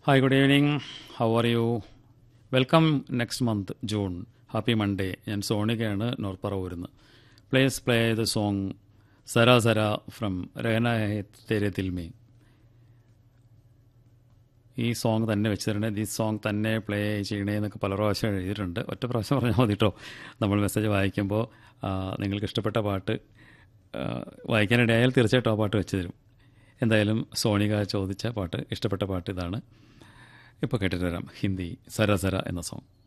hi good evening how are you welcome next month June happy Monday ഞാൻ സോണികയാണ് നോർപ്പറവൂരിൽ നിന്ന് please play the song Zara Zara from Rehna Hai Tere Dil Mein ഈ song തന്നെ വെച്ച് തരണേ ഈ സോങ് തന്നെ പ്ലേ ചെയ്യണേ എന്നൊക്കെ പല പ്രാവശ്യം എഴുതിയിട്ടുണ്ട് ഒറ്റ പ്രാവശ്യം പറഞ്ഞാൽ മതി കേട്ടോ നമ്മൾ മെസ്സേജ് വായിക്കുമ്പോൾ ആ, നിങ്ങൾക്ക് ഇഷ്ടപ്പെട്ട പാട്ട് ആ, വായിക്കാനിടയായാൽ തീർച്ചയായിട്ടും ആ പാട്ട് വെച്ച് തരും എന്തായാലും സോണിക ചോദിച്ച പാട്ട് ഇഷ്ടപ്പെട്ട പാട്ട് ഇതാണ് ഇപ്പോൾ കേട്ടിട്ട് വരാം ഹിന്ദി സര സര എന്ന സോങ്